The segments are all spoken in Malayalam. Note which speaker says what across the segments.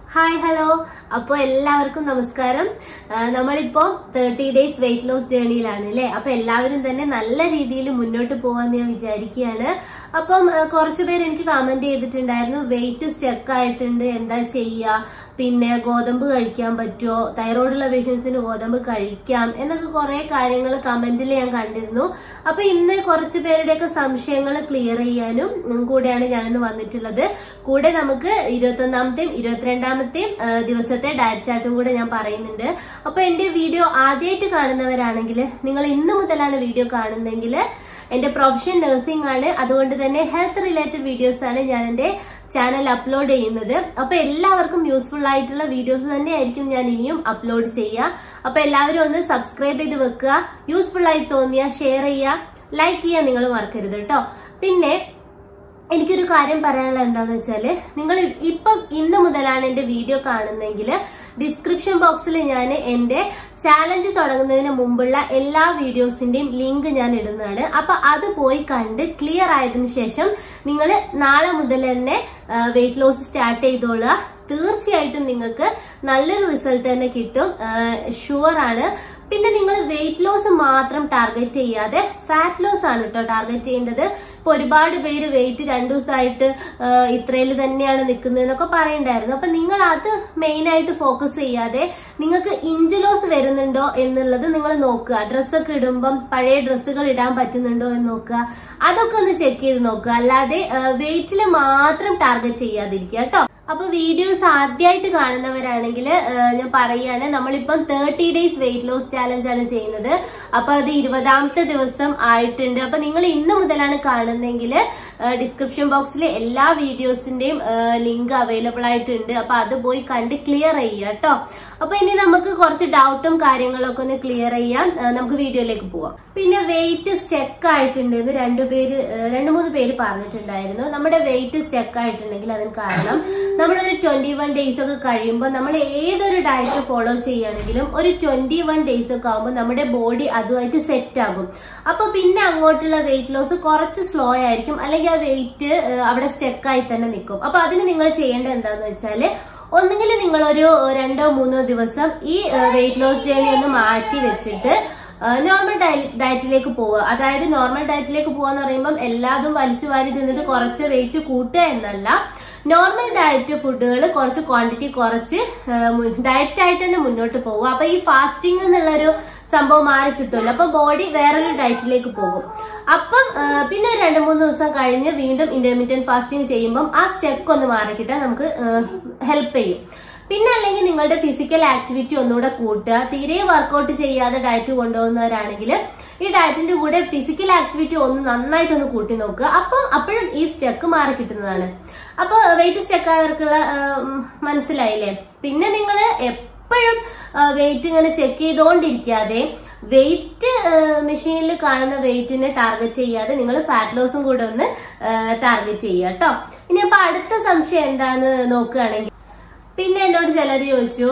Speaker 1: ഹായ് ഹലോ അപ്പോൾ എല്ലാവർക്കും നമസ്കാരം ആ, നമ്മളിപ്പോ തേർട്ടി ഡേയ്സ് വെയിറ്റ് ലോസ് ജേർണിയിലാണ് അല്ലേ അപ്പൊ എല്ലാവരും തന്നെ നല്ല രീതിയിൽ മുന്നോട്ട് പോവാന്ന് ഞാൻ വിചാരിക്കുകയാണ് അപ്പം ആ, കുറച്ച് പേര് എനിക്ക് കമന്റ് ചെയ്തിട്ടുണ്ടായിരുന്നു വെയിറ്റ് സ്റ്റക്ക് ആയിട്ടുണ്ട് എന്താ ചെയ്യുക പിന്നെ ഗോതമ്പ് കഴിക്കാൻ പറ്റുമോ തൈറോയിഡുള്ള പേഷ്യൻസിന് ഗോതമ്പ് കഴിക്കാം എന്നൊക്കെ കുറെ കാര്യങ്ങൾ കമന്റിൽ ഞാൻ കണ്ടിരുന്നു അപ്പൊ ഇന്ന് കുറച്ച് പേരുടെയൊക്കെ സംശയങ്ങൾ ക്ലിയർ ചെയ്യാനും ഉം, കൂടെയാണ് ഞാനിന്ന് വന്നിട്ടുള്ളത് കൂടെ നമുക്ക് ഇരുപത്തൊന്നാമത്തെയും ഇരുപത്തിരണ്ടാമത്തെയും ആ, ദിവസത്തെ ഡയറ്റ് ചാർട്ടും കൂടെ ഞാൻ പറയുന്നുണ്ട് അപ്പൊ എന്റെ വീഡിയോ ആദ്യമായിട്ട് കാണുന്നവരാണെങ്കിൽ നിങ്ങൾ ഇന്ന് മുതലാണ് വീഡിയോ കാണുന്നതെങ്കിൽ എന്റെ പ്രൊഫഷൻ നഴ്സിംഗ് ആണ് അതുകൊണ്ട് തന്നെ ഹെൽത്ത് റിലേറ്റഡ് വീഡിയോസ് ആണ് ഞാൻ എന്റെ ചാനൽ അപ്ലോഡ് ചെയ്യുന്നത് അപ്പൊ എല്ലാവർക്കും യൂസ്ഫുൾ ആയിട്ടുള്ള വീഡിയോസ് തന്നെ ആയിരിക്കും ഞാൻ ഇനിയും അപ്ലോഡ് ചെയ്യുക അപ്പൊ എല്ലാവരും ഒന്ന് സബ്സ്ക്രൈബ് ചെയ്ത് വെക്കുക യൂസ്ഫുൾ ആയി തോന്നിയ ഷെയർ ചെയ്യുക ലൈക്ക് ചെയ്യുക നിങ്ങൾ മറക്കരുത് കേട്ടോ പിന്നെ എനിക്കൊരു കാര്യം പറയാനുള്ളത് എന്താന്ന് വെച്ചാല് നിങ്ങൾ ഇപ്പം ഇന്ന് മുതലാണ് എന്റെ വീഡിയോ കാണുന്നതെങ്കിൽ ഡിസ്ക്രിപ്ഷൻ ബോക്സിൽ ഞാൻ എന്റെ ചാലഞ്ച് തുടങ്ങുന്നതിന് മുമ്പുള്ള എല്ലാ വീഡിയോസിന്റെയും ലിങ്ക് ഞാൻ ഇടുന്നതാണ് അപ്പൊ അത് പോയി കണ്ട് ക്ലിയർ ആയതിനു ശേഷം നിങ്ങൾ നാളെ മുതൽ തന്നെ വെയിറ്റ് ലോസ് സ്റ്റാർട്ട് ചെയ്തോളുക തീർച്ചയായിട്ടും നിങ്ങൾക്ക് നല്ലൊരു റിസൾട്ട് തന്നെ കിട്ടും ഷുവർ ആണ് പിന്നെ നിങ്ങൾ വെയിറ്റ് ലോസ് മാത്രം ടാർഗറ്റ് ചെയ്യാതെ ഫാറ്റ് ലോസ് ആണ് കേട്ടോ ടാർഗറ്റ് ചെയ്യേണ്ടത് ഇപ്പൊ ഒരുപാട് പേര് വെയിറ്റ് രണ്ടു ദിവസമായിട്ട് ഇത്രയിൽ തന്നെയാണ് നിൽക്കുന്നത് എന്നൊക്കെ പറയണ്ടായിരുന്നു അപ്പൊ നിങ്ങൾ അത് മെയിൻ ആയിട്ട് ഫോക്കസ് ചെയ്യാതെ നിങ്ങൾക്ക് ഇഞ്ച് ലോസ് വരുന്നുണ്ടോ എന്നുള്ളത് നിങ്ങൾ നോക്കുക ഡ്രസ്സൊക്കെ ഇടുമ്പം പഴയ ഡ്രസ്സുകൾ ഇടാൻ പറ്റുന്നുണ്ടോ എന്ന് നോക്കുക അതൊക്കെ ഒന്ന് ചെക്ക് ചെയ്ത് നോക്കുക അല്ലാതെ വെയിറ്റിൽ മാത്രം ടാർഗറ്റ് ചെയ്യാതിരിക്കുക കേട്ടോ അപ്പൊ വീഡിയോസ് ആദ്യമായിട്ട് കാണുന്നവരാണെങ്കിൽ ഞാൻ പറയാണ് നമ്മളിപ്പം thirty days weight loss challenge ആണ് ചെയ്യുന്നത് അപ്പൊ അത് ഇരുപതാമത്തെ ദിവസം ആയിട്ടുണ്ട് അപ്പൊ നിങ്ങൾ ഇന്ന് മുതലാണ് കാണുന്നതെങ്കിൽ ഡിസ്ക്രിപ്ഷൻ ബോക്സിൽ എല്ലാ വീഡിയോസിന്റെയും ലിങ്ക് അവൈലബിൾ ആയിട്ടുണ്ട് അപ്പൊ അത് പോയി കണ്ട് ക്ലിയർ ചെയ്യുക കേട്ടോ അപ്പൊ ഇനി നമുക്ക് കുറച്ച് ഡൗട്ടും കാര്യങ്ങളൊക്കെ ഒന്ന് ക്ലിയർ ചെയ്യാം ആ, നമുക്ക് വീഡിയോയിലേക്ക് പോവാം പിന്നെ വെയിറ്റ് സ്റ്റെക്ക് ആയിട്ടുണ്ട് എന്ന് രണ്ടുപേര് രണ്ടു മൂന്ന് പേര് പറഞ്ഞിട്ടുണ്ടായിരുന്നു നമ്മുടെ വെയിറ്റ് സ്റ്റെക്ക് ആയിട്ടുണ്ടെങ്കിൽ അതിന് കാരണം നമ്മളൊരു ട്വന്റി വൺ ഡേയ്സ് ഒക്കെ കഴിയുമ്പോൾ നമ്മൾ ഏതൊരു ഡയറ്റ് ഫോളോ ചെയ്യുകയാണെങ്കിലും ഒരു ട്വന്റി വൺ ഡേയ്സ് ഒക്കെ ആകുമ്പോൾ നമ്മുടെ ബോഡി അതുമായിട്ട് സെറ്റ് ആകും അപ്പൊ പിന്നെ അങ്ങോട്ടുള്ള വെയിറ്റ് ലോസ് കുറച്ച് സ്ലോ ആയിരിക്കും അല്ലെങ്കിൽ ആ വെയിറ്റ് അവിടെ സ്റ്റെക്കായി തന്നെ നിൽക്കും അപ്പൊ അതിന് നിങ്ങൾ ചെയ്യേണ്ടത് എന്താന്ന് വെച്ചാല് ഒന്നുകിൽ നിങ്ങളൊരു രണ്ടോ മൂന്നോ ദിവസം ഈ വെയിറ്റ് ലോസ് ജേണി ഒന്ന് മാറ്റി വെച്ചിട്ട് നോർമൽ ഡയറ്റിലേക്ക് പോവുക അതായത് നോർമൽ ഡയറ്റിലേക്ക് പോവാന്ന് പറയുമ്പം എല്ലാതും വലിച്ചു വാരി തിന്നിട്ട് കുറച്ച് വെയിറ്റ് കൂട്ടുക എന്നല്ല നോർമൽ ഡയറ്റ് ഫുഡുകൾ കുറച്ച് ക്വാണ്ടിറ്റി കുറച്ച് ഡയറ്റ് ആയിട്ട് തന്നെ മുന്നോട്ട് പോകുക അപ്പൊ ഈ ഫാസ്റ്റിംഗ് എന്നുള്ളൊരു സംഭവം മാറി കിട്ടുമല്ലോ അപ്പൊ ബോഡി വേറൊരു ഡയറ്റിലേക്ക് പോകും അപ്പം ആ, പിന്നെ ഒരു രണ്ട് മൂന്ന് ദിവസം കഴിഞ്ഞ് വീണ്ടും ഇന്റർമീഡിയറ്റ് ഫാസ്റ്റിംഗ് ചെയ്യുമ്പം ആ സ്റ്റെക്ക് ഒന്ന് മാറി കിട്ടാൻ നമുക്ക് ഹെൽപ്പ് ചെയ്യും പിന്നെ അല്ലെങ്കിൽ നിങ്ങളുടെ ഫിസിക്കൽ ആക്ടിവിറ്റി ഒന്നുകൂടെ കൂട്ടുക തീരെ വർക്കൗട്ട് ചെയ്യാതെ ഡയറ്റ് കൊണ്ടുപോകുന്നവരാണെങ്കിൽ ഈ ഡയറ്റിന്റെ കൂടെ ഫിസിക്കൽ ആക്ടിവിറ്റി ഒന്ന് നന്നായിട്ടൊന്ന് കൂട്ടി നോക്കുക അപ്പം അപ്പോഴും ഈ സ്റ്റെക്ക് മാറി കിട്ടുന്നതാണ് അപ്പൊ വെയിറ്റ് സ്റ്റെക്ക് ആയവർക്കുള്ള ആ, ഉം, മനസ്സിലായില്ലേ പിന്നെ നിങ്ങൾ എപ്പോഴും വെയിറ്റ് ഇങ്ങനെ ചെക്ക് ചെയ്തുകൊണ്ടിരിക്കാതെ വെയിറ്റ് മെഷീനിൽ കാണുന്ന വെയിറ്റിനെ ടാർഗറ്റ് ചെയ്യാതെ നിങ്ങൾ ഫാറ്റ് ലോസും കൂടെ ഒന്ന് ടാർഗറ്റ് ചെയ്യുക കേട്ടോ ഇനി അപ്പൊ അടുത്ത സംശയം എന്താന്ന് നോക്കുകയാണെങ്കിൽ പിന്നെ എന്നോട് ചിലർ ചോദിച്ചു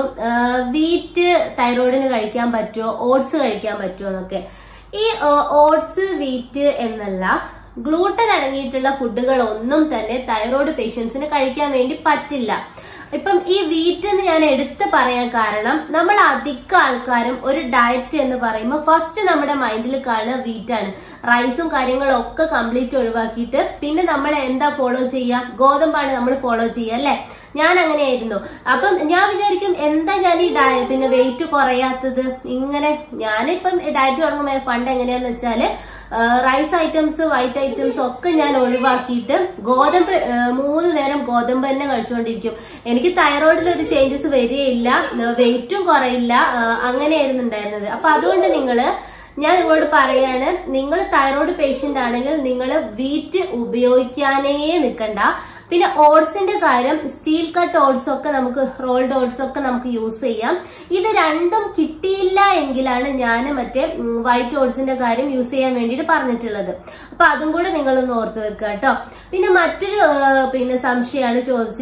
Speaker 1: വീറ്റ് തൈറോയിഡിന് കഴിക്കാൻ പറ്റുമോ ഓട്സ് കഴിക്കാൻ പറ്റുമോ എന്നൊക്കെ ഈ ഓട്സ് വീറ്റ് എന്നല്ല ഗ്ലൂട്ടൻ അടങ്ങിയിട്ടുള്ള ഫുഡുകൾ ഒന്നും തന്നെ തൈറോയിഡ് പേഷ്യൻസിന് കഴിക്കാൻ വേണ്ടി പറ്റില്ല ഇപ്പം ഈ വീറ്റ് എന്ന് ഞാൻ എടുത്ത് പറയാൻ കാരണം നമ്മൾ അധിക ആൾക്കാരും ഒരു ഡയറ്റ് എന്ന് പറയുമ്പോൾ ഫസ്റ്റ് നമ്മുടെ മൈൻഡിൽ കാണുക വീറ്റ് ആണ് റൈസും കാര്യങ്ങളും ഒക്കെ കംപ്ലീറ്റ് ഒഴിവാക്കിയിട്ട് പിന്നെ നമ്മൾ എന്താ ഫോളോ ചെയ്യുക ഗോതമ്പാണ് നമ്മൾ ഫോളോ ചെയ്യുക അല്ലെ ഞാൻ അങ്ങനെയായിരുന്നു അപ്പം ഞാൻ വിചാരിക്കും എന്താ ഞാൻ ഈ ഡയ പിന്നെ വെയിറ്റ് കുറയാത്തത് ഇങ്ങനെ ഞാനിപ്പം ഡയറ്റ് തുടങ്ങുമ്പോൾ പണ്ട് എങ്ങനെയാന്ന് വെച്ചാല് റൈസ് ഐറ്റംസ് വൈറ്റ് ഐറ്റംസ് ഒക്കെ ഞാൻ ഒഴിവാക്കിയിട്ട് ഗോതമ്പ് ആ, മൂന്ന് നേരം ഗോതമ്പ് തന്നെ കഴിച്ചുകൊണ്ടിരിക്കും എനിക്ക് തൈറോയിഡിൽ ഒരു ചേഞ്ചസ് വരികയില്ല വെയിറ്റും കുറയില്ല ആ, അങ്ങനെയായിരുന്നു ഉണ്ടായിരുന്നത് അപ്പൊ അതുകൊണ്ട് നിങ്ങള് ഞാൻ നിങ്ങളോട് പറയാണ് നിങ്ങൾ തൈറോയ്ഡ് പേഷ്യന്റ് ആണെങ്കിൽ നിങ്ങൾ വീറ്റ് ഉപയോഗിക്കാനേ നിൽക്കണ്ട പിന്നെ ഓട്സിന്റെ കാര്യം സ്റ്റീൽ കട്ട് ഓട്സ് ഒക്കെ നമുക്ക് റോൾഡ് ഓട്സ് ഒക്കെ നമുക്ക് യൂസ് ചെയ്യാം ഇത് രണ്ടും കിട്ടിയില്ല എങ്കിലാണ് ഞാൻ മറ്റേ വൈറ്റ് ഓട്സിന്റെ കാര്യം യൂസ് ചെയ്യാൻ വേണ്ടിയിട്ട് പറഞ്ഞിട്ടുള്ളത് അപ്പൊ അതും കൂടെ നിങ്ങളൊന്ന് ഓർത്ത് വെക്കുക കേട്ടോ പിന്നെ മറ്റൊരു ആ, പിന്നെ സംശയമാണ് ചോദിച്ചിട്ട്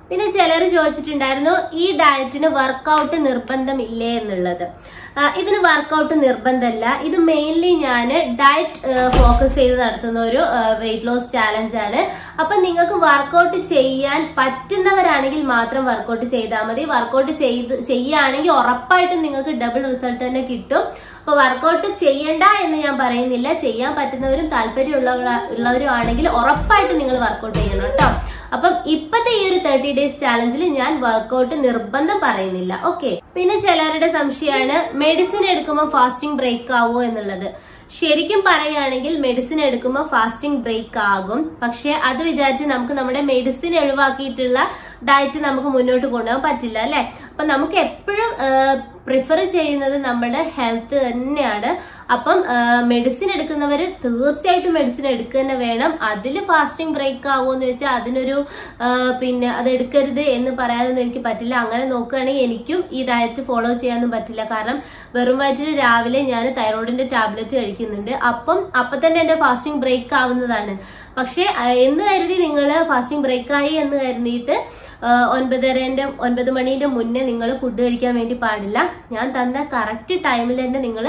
Speaker 1: പിന്നെ ചിലർ ചോദിച്ചിട്ടുണ്ടായിരുന്നു ഈ ഡയറ്റിന് വർക്കൗട്ട് നിർബന്ധമില്ലേ എന്നുള്ളത് ആ, ഇതിന് വർക്കൗട്ട് നിർബന്ധമല്ല ഇത് മെയിൻലി ഞാൻ ഡയറ്റ് ഫോക്കസ് ചെയ്ത് നടത്തുന്ന ഒരു വെയിറ്റ് ലോസ് ചാലഞ്ച് ആണ് അപ്പൊ നിങ്ങൾക്ക് വർക്കൗട്ട് ചെയ്യാൻ പറ്റുന്നവരാണെങ്കിൽ മാത്രം വർക്കൗട്ട് ചെയ്താൽ മതി വർക്കൗട്ട് ചെയ്ത് ചെയ്യുകയാണെങ്കിൽ ഉറപ്പായിട്ടും നിങ്ങൾക്ക് ഡബിൾ റിസൾട്ട് തന്നെ കിട്ടും അപ്പൊ വർക്കൗട്ട് ചെയ്യണ്ട എന്ന് ഞാൻ പറയുന്നില്ല ചെയ്യാൻ പറ്റുന്നവരും താല്പര്യമുള്ളവർ ഉള്ളവരും ആണെങ്കിൽ ഉറപ്പായിട്ടും നിങ്ങൾ വർക്കൗട്ട് ചെയ്യണം കേട്ടോ അപ്പം ഇപ്പത്തെ ഈ ഒരു തേർട്ടി ഡേയ്സ് ചാലഞ്ചിൽ ഞാൻ വർക്കൗട്ട് നിർബന്ധം പറയുന്നില്ല ഓക്കെ പിന്നെ ചിലരുടെ സംശയമാണ് മെഡിസിൻ എടുക്കുമ്പോൾ ഫാസ്റ്റിംഗ് ബ്രേക്ക് ആവോ എന്നുള്ളത് ശരിക്കും പറയുകയാണെങ്കിൽ മെഡിസിൻ എടുക്കുമ്പോൾ ഫാസ്റ്റിംഗ് ബ്രേക്ക് ആകും പക്ഷെ അത് വിചാരിച്ച് നമുക്ക് നമ്മുടെ മെഡിസിൻ ഒഴിവാക്കിയിട്ടുള്ള ഡയറ്റ് നമുക്ക് മുന്നോട്ട് കൊണ്ടുപോകാൻ പറ്റില്ല അല്ലെ അപ്പൊ നമുക്ക് എപ്പോഴും പ്രിഫർ ചെയ്യുന്നത് നമ്മുടെ ഹെൽത്ത് തന്നെയാണ് അപ്പം മെഡിസിൻ എടുക്കുന്നവര് തീർച്ചയായിട്ടും മെഡിസിൻ എടുക്കുക തന്നെ വേണം അതിൽ ഫാസ്റ്റിംഗ് ബ്രേക്ക് ആവുമെന്ന് വെച്ചാൽ അതിനൊരു ആ, പിന്നെ അത് എടുക്കരുത് എന്ന് പറയാനൊന്നും എനിക്ക് പറ്റില്ല അങ്ങനെ നോക്കുകയാണെങ്കിൽ എനിക്കും ഈ ഡയറ്റ് ഫോളോ ചെയ്യാനൊന്നും പറ്റില്ല കാരണം വെറും വയറ്റിൽ രാവിലെ ഞാൻ തൈറോയിഡിന്റെ ടാബ്ലറ്റ് കഴിക്കുന്നുണ്ട് അപ്പം അപ്പൊ തന്നെ എന്റെ ഫാസ്റ്റിംഗ് ബ്രേക്ക് ആവുന്നതാണ് പക്ഷെ ആ, എന്ന് കരുതി നിങ്ങൾ ഫാസ്റ്റിംഗ് ബ്രേക്ക് ആയി എന്ന് കരുതിയിട്ട് ആ, ഒൻപതരന്റെ ഒൻപത് മണീന്റെ മുന്നേ നിങ്ങൾ ഫുഡ് കഴിക്കാൻ വേണ്ടി പാടില്ല ഞാൻ തന്ന കറക്റ്റ് ടൈമിൽ തന്നെ നിങ്ങൾ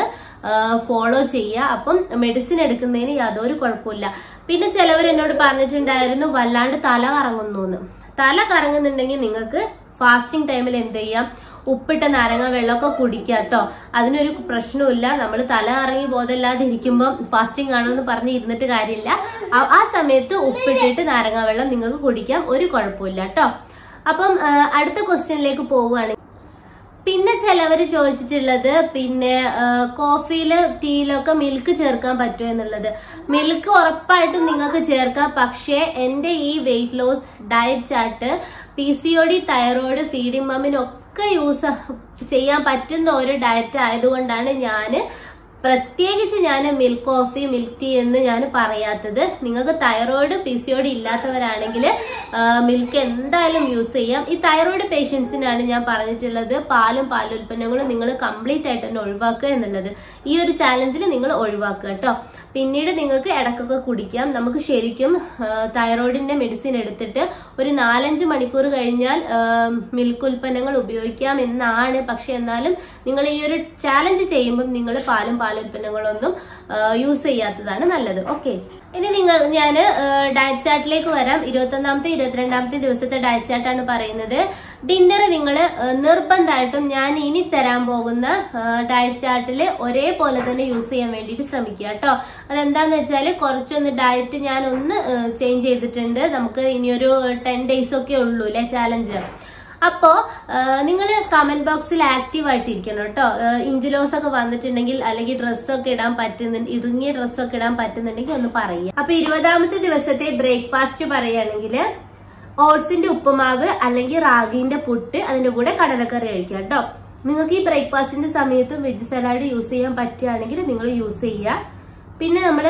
Speaker 1: ഫോളോ ചെയ്യുക അപ്പം മെഡിസിൻ എടുക്കുന്നതിന് യാതൊരു കുഴപ്പമില്ല പിന്നെ ചിലവർ എന്നോട് പറഞ്ഞിട്ടുണ്ടായിരുന്നു വല്ലാണ്ട് തല കറങ്ങുന്നു എന്ന് തല കറങ്ങുന്നുണ്ടെങ്കിൽ നിങ്ങൾക്ക് ഫാസ്റ്റിംഗ് ടൈമിൽ എന്ത് ചെയ്യാം ഉപ്പിട്ട നാരങ്ങ വെള്ളമൊക്കെ കുടിക്കുക കേട്ടോ അതിനൊരു പ്രശ്നമില്ല നമ്മൾ തല ഇറങ്ങി ബോധമില്ലാതെ ഇരിക്കുമ്പോൾ ഫാസ്റ്റിംഗ് ആണെന്ന് പറഞ്ഞ് ഇരുന്നിട്ട് കാര്യമില്ല ആ- ആ സമയത്ത് ഉപ്പിട്ടിട്ട് നാരങ്ങ വെള്ളം നിങ്ങൾക്ക് കുടിക്കാം ഒരു കുഴപ്പമില്ല കേട്ടോ അപ്പം ആ, അടുത്ത ക്വസ്റ്റ്യനിലേക്ക് പോവുകയാണ് പിന്നെ ചിലവര് ചോദിച്ചിട്ടുള്ളത് പിന്നെ കോഫിയില് ടീയിലൊക്കെ മിൽക്ക് ചേർക്കാൻ പറ്റുമോ എന്നുള്ളത് മിൽക്ക് ഉറപ്പായിട്ടും നിങ്ങൾക്ക് ചേർക്കാം പക്ഷേ എന്റെ ഈ weight loss diet chart P C O D thyroid feeding മമ്മിനൊക്കെ യൂസ് ചെയ്യാൻ പറ്റുന്ന ഒരു ഡയറ്റ് ആയതുകൊണ്ടാണ് ഞാന് പ്രത്യേകിച്ച് ഞാൻ മിൽക്ക് കോഫി മിൽക്ക് ടീ എന്ന് ഞാൻ പറയാത്തത് നിങ്ങൾക്ക് thyroid P C O D ഇല്ലാത്തവരാണെങ്കിൽ മിൽക്ക് എന്തായാലും യൂസ് ചെയ്യാം ഈ തൈറോയിഡ് പേഷ്യൻസിനാണ് ഞാൻ പറഞ്ഞിട്ടുള്ളത് പാലും പാലുൽപ്പന്നങ്ങളും നിങ്ങൾ കംപ്ലീറ്റ് ആയിട്ട് തന്നെ ഒഴിവാക്കുക എന്നുള്ളത് ഈ ഒരു ചാലഞ്ചിൽ നിങ്ങൾ ഒഴിവാക്കുക കേട്ടോ പിന്നീട് നിങ്ങൾക്ക് ഇടക്കൊക്കെ കുടിക്കാം നമുക്ക് ശരിക്കും തൈറോയിഡിന്റെ മെഡിസിൻ എടുത്തിട്ട് ഒരു നാലഞ്ച് മണിക്കൂർ കഴിഞ്ഞാൽ മിൽക്ക് ഉൽപ്പന്നങ്ങൾ ഉപയോഗിക്കാം എന്നാണ് പക്ഷെ എന്നാലും നിങ്ങൾ ഈ ഒരു ചാലഞ്ച് ചെയ്യുമ്പോൾ നിങ്ങൾ പാലും പാലുൽപ്പന്നങ്ങളൊന്നും യൂസ് ചെയ്യാത്തതാണ് നല്ലത് ഓക്കെ ഇനി നിങ്ങൾ ഞാൻ ഡയറ്റ് ചാർട്ടിലേക്ക് വരാം ഇരുപത്തൊന്നാമത്തെ ഇരുപത്തിരണ്ടാമത്തെ ദിവസത്തെ ഡയറ്റ് ചാർട്ടാണ് പറയുന്നത് ഡിന്നർ നിങ്ങൾ നിർബന്ധമായിട്ടും ഞാൻ ഇനി തരാൻ പോകുന്ന ഡയറ്റ് ചാർട്ടിൽ ഒരേപോലെ തന്നെ യൂസ് ചെയ്യാൻ വേണ്ടിയിട്ട് ശ്രമിക്കുക കേട്ടോ അതെന്താന്ന് വെച്ചാൽ കുറച്ചൊന്ന് ഡയറ്റ് ഞാൻ ഒന്ന് ചേഞ്ച് ചെയ്തിട്ടുണ്ട് നമുക്ക് ഇനിയൊരു ടെൻ ഡേയ്സ് ഒക്കെ ഉള്ളൂ അല്ലെ ചാലഞ്ച് അപ്പോ നിങ്ങൾ കമന്റ് ബോക്സിൽ ആക്റ്റീവ് ആയിട്ടിരിക്കണം കേട്ടോ ഇഞ്ചുലോസ് ഒക്കെ വന്നിട്ടുണ്ടെങ്കിൽ അല്ലെങ്കിൽ ഡ്രസ്സൊക്കെ ഇടാൻ പറ്റുന്നുണ്ട് ഇടുങ്ങിയ ഡ്രസ്സൊക്കെ ഇടാൻ പറ്റുന്നുണ്ടെങ്കിൽ ഒന്ന് പറയുക അപ്പൊ ഇരുപതാമത്തെ ദിവസത്തെ ബ്രേക്ക്ഫാസ്റ്റ് പറയുകയാണെങ്കിൽ ഓട്സിന്റെ ഉപ്പുമാവ് അല്ലെങ്കിൽ റാഗിന്റെ പുട്ട് അതിന്റെ കൂടെ കടലക്കറി കഴിക്കുക കേട്ടോ നിങ്ങൾക്ക് ഈ ബ്രേക്ക്ഫാസ്റ്റിന്റെ സമയത്ത് വെജ് സലാഡ് യൂസ് ചെയ്യാൻ പറ്റുകയാണെങ്കിൽ നിങ്ങൾ യൂസ് ചെയ്യുക പിന്നെ നമ്മൾ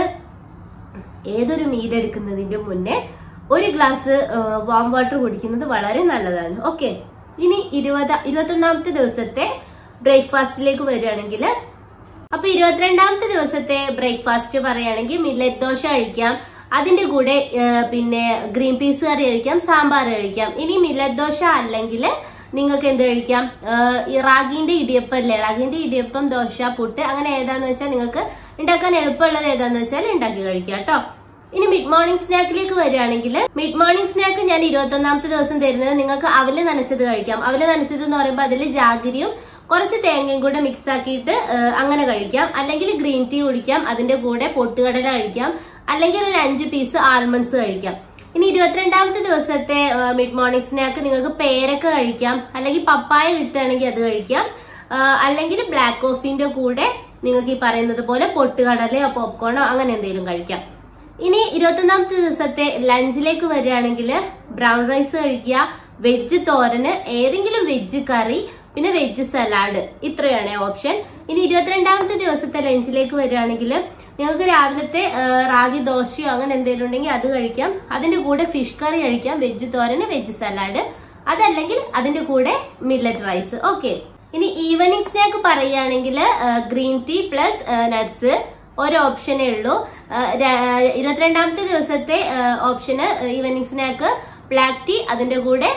Speaker 1: ഏതൊരു മീൽ എടുക്കുന്നതിന്റെ മുന്നേ ഒരു ഗ്ലാസ് വാം വാട്ടർ കുടിക്കുന്നത് വളരെ നല്ലതാണ് ഓക്കെ ഇനി ഇരുപത് ഇരുപത്തൊന്നാമത്തെ ദിവസത്തെ ബ്രേക്ക്ഫാസ്റ്റിലേക്ക് വരികയാണെങ്കിൽ അപ്പൊ ഇരുപത്തിരണ്ടാമത്തെ ദിവസത്തെ ബ്രേക്ക്ഫാസ്റ്റ് പറയുകയാണെങ്കിൽ മില്ലറ്റ് ദോശ കഴിക്കാം അതിന്റെ കൂടെ ആ, പിന്നെ ഗ്രീൻ പീസ് കറി കഴിക്കാം സാമ്പാർ കഴിക്കാം ഇനി മില്ലറ്റ് ദോശ അല്ലെങ്കിൽ നിങ്ങൾക്ക് എന്ത് കഴിക്കാം ആ, ഈ റാഗിന്റെ ഇടിയപ്പം അല്ലേ റാഗിന്റെ ഇടിയപ്പം ദോശ പുട്ട് അങ്ങനെ ഏതാന്ന് വെച്ചാൽ നിങ്ങൾക്ക് ഉണ്ടാക്കാൻ എളുപ്പമുള്ളത് ഏതാന്ന് വെച്ചാൽ ഉണ്ടാക്കി കഴിക്കാം കേട്ടോ ഇനി മിഡ് മോർണിംഗ് സ്നാക്കിലേക്ക് വരികയാണെങ്കിൽ മിഡ് മോർണിംഗ് സ്നാക്ക് ഞാൻ ഇരുപത്തൊന്നാമത്തെ ദിവസം തരുന്നത് നിങ്ങൾക്ക് അവല് നനച്ചത് കഴിക്കാം അവല് നനച്ചത് എന്ന് പറയുമ്പോൾ അതിൽ ജാഗരിയും കുറച്ച് തേങ്ങയും കൂടെ മിക്സ് ആക്കിയിട്ട് ആ, അങ്ങനെ കഴിക്കാം അല്ലെങ്കിൽ ഗ്രീൻ ടീ കുടിക്കാം അതിന്റെ കൂടെ പൊട്ടുകടല കഴിക്കാം അല്ലെങ്കിൽ ഒരു അഞ്ച് പീസ് ആൽമണ്ട്സ് കഴിക്കാം ഇനി ഇരുപത്തിരണ്ടാമത്തെ ദിവസത്തെ മിഡ് മോർണിംഗ് സ്നാക്ക് നിങ്ങൾക്ക് പേരക്ക കഴിക്കാം അല്ലെങ്കിൽ പപ്പായ കിട്ടുകയാണെങ്കിൽ അത് കഴിക്കാം ആ, അല്ലെങ്കിൽ ബ്ലാക്ക് കോഫിന്റെ കൂടെ നിങ്ങൾക്ക് ഈ പറയുന്നത് പോലെ പൊട്ടുകടലയോ പോപ്കോണോ അങ്ങനെ എന്തെങ്കിലും കഴിക്കാം ഇനി ഇരുപത്തൊന്നാമത്തെ ദിവസത്തെ ലഞ്ചിലേക്ക് വരികയാണെങ്കിൽ ബ്രൗൺ റൈസ് കഴിക്കുക വെജ് തോരന് ഏതെങ്കിലും വെജ് കറി പിന്നെ വെജ് സലാഡ് ഇത്രയാണ് ഓപ്ഷൻ ഇനി ഇരുപത്തിരണ്ടാമത്തെ ദിവസത്തെ ലഞ്ചിലേക്ക് വരികയാണെങ്കിൽ നിങ്ങൾക്ക് രാവിലത്തെ ആ, റാഗി ദോശയോ അങ്ങനെ എന്തെങ്കിലും ഉണ്ടെങ്കിൽ അത് കഴിക്കാം അതിന്റെ കൂടെ ഫിഷ് കറി കഴിക്കാം വെജ് തോരന് വെജ് സലാഡ് അതല്ലെങ്കിൽ അതിന്റെ കൂടെ മില്ലറ്റ് റൈസ് ഓക്കെ ഇനി ഈവനിങ് സ്നാക്ക് പറയുകയാണെങ്കിൽ ഗ്രീൻ ടീ പ്ലസ് നട്ട്സ് ഒരു ഓപ്ഷനേ ഉള്ളൂ ആ, ര- ഇരുപത്തിരണ്ടാമത്തെ ദിവസത്തെ ഓപ്ഷന് ഈവനിങ് സ്നാക്ക് ബ്ലാക്ക് ടീ അതിന്റെ കൂടെ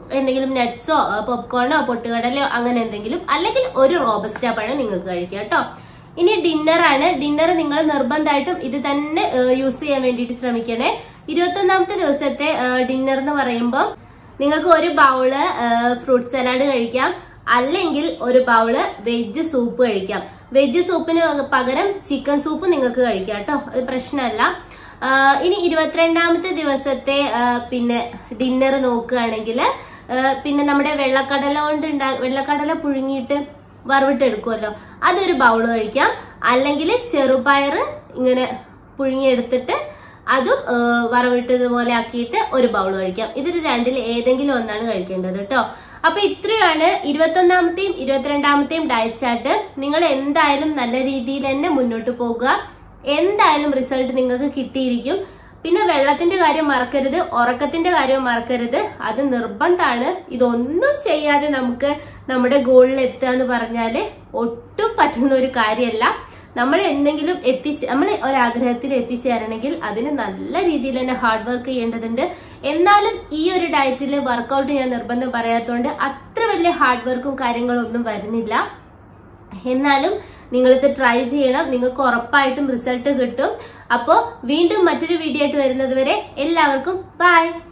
Speaker 1: എന്തെങ്കിലും നട്ട്സോ പോപ്കോണോ പൊട്ടുകടലയോ അങ്ങനെ എന്തെങ്കിലും അല്ലെങ്കിൽ ഒരു റോബസ്റ്റ പഴം നിങ്ങൾക്ക് കഴിക്കാം കേട്ടോ ഇനി ഡിന്നർ ആണ് ഡിന്നർ നിങ്ങൾ നിർബന്ധമായിട്ടും ഇത് തന്നെ യൂസ് ചെയ്യാൻ വേണ്ടിയിട്ട് ശ്രമിക്കണേ ഇരുപത്തൊന്നാമത്തെ ദിവസത്തെ ഡിന്നർ എന്ന് പറയുമ്പോൾ നിങ്ങൾക്ക് ഒരു ബൗള് ഫ്രൂട്ട് സലാഡ് കഴിക്കാം അല്ലെങ്കിൽ ഒരു ബൗള് വെജ് സൂപ്പ് കഴിക്കാം വെജ് സൂപ്പിന് പകരം ചിക്കൻ സൂപ്പ് നിങ്ങൾക്ക് കഴിക്കാം കേട്ടോ അത് പ്രശ്നമല്ല ആ, ഇനി ഇരുപത്തിരണ്ടാമത്തെ ദിവസത്തെ ആ, പിന്നെ ഡിന്നർ നോക്കുകയാണെങ്കിൽ പിന്നെ നമ്മുടെ വെള്ളക്കടല കൊണ്ട് ഉണ്ടാ വെള്ളക്കടല പുഴുങ്ങിയിട്ട് വറവിട്ടെടുക്കുമല്ലോ അതൊരു ബൗള് കഴിക്കാം അല്ലെങ്കിൽ ചെറുപയർ ഇങ്ങനെ പുഴുങ്ങിയെടുത്തിട്ട് അതും ആ, വറവിട്ടതുപോലെ ആക്കിയിട്ട് ഒരു ബൗൾ കഴിക്കാം ഇതിൽ രണ്ടിൽ ഏതെങ്കിലും ഒന്നാണ് കഴിക്കേണ്ടത് കേട്ടോ അപ്പൊ ഇത്രയാണ് ഇരുപത്തൊന്നാമത്തെയും ഇരുപത്തിരണ്ടാമത്തെയും ഡയറ്റ് ചാർട്ട് നിങ്ങൾ എന്തായാലും നല്ല രീതിയിൽ തന്നെ മുന്നോട്ട് പോകുക എന്തായാലും റിസൾട്ട് നിങ്ങൾക്ക് കിട്ടിയിരിക്കും പിന്നെ വെള്ളത്തിന്റെ കാര്യം മറക്കരുത് ഉറക്കത്തിന്റെ കാര്യം മറക്കരുത് അത് നിർബന്ധമാണ് ഇതൊന്നും ചെയ്യാതെ നമുക്ക് നമ്മുടെ ഗോളിൽ എത്തുക എന്ന് പറഞ്ഞാല് ഒട്ടും പറ്റുന്ന ഒരു കാര്യമല്ല നമ്മൾ എന്തെങ്കിലും എത്തിച്ച് നമ്മൾ ഒരാഗ്രഹത്തിൽ എത്തിച്ചേരണമെങ്കിൽ അതിന് നല്ല രീതിയിൽ തന്നെ ഹാർഡ് വർക്ക് ചെയ്യേണ്ടതുണ്ട് എന്നാലും ഈ ഒരു ഡയറ്റിൽ വർക്കൗട്ട് ഞാൻ നിർബന്ധം പറയാത്തതുകൊണ്ട് അത്ര വലിയ ഹാർഡ് വർക്കും കാര്യങ്ങളും ഒന്നും വരുന്നില്ല എന്നാലും നിങ്ങളിത് ട്രൈ ചെയ്യണം നിങ്ങൾക്ക് ഉറപ്പായിട്ടും റിസൾട്ട് കിട്ടും അപ്പോൾ വീണ്ടും മറ്റൊരു വീഡിയോ ആയിട്ട് വരുന്നത് വരെ എല്ലാവർക്കും ബൈ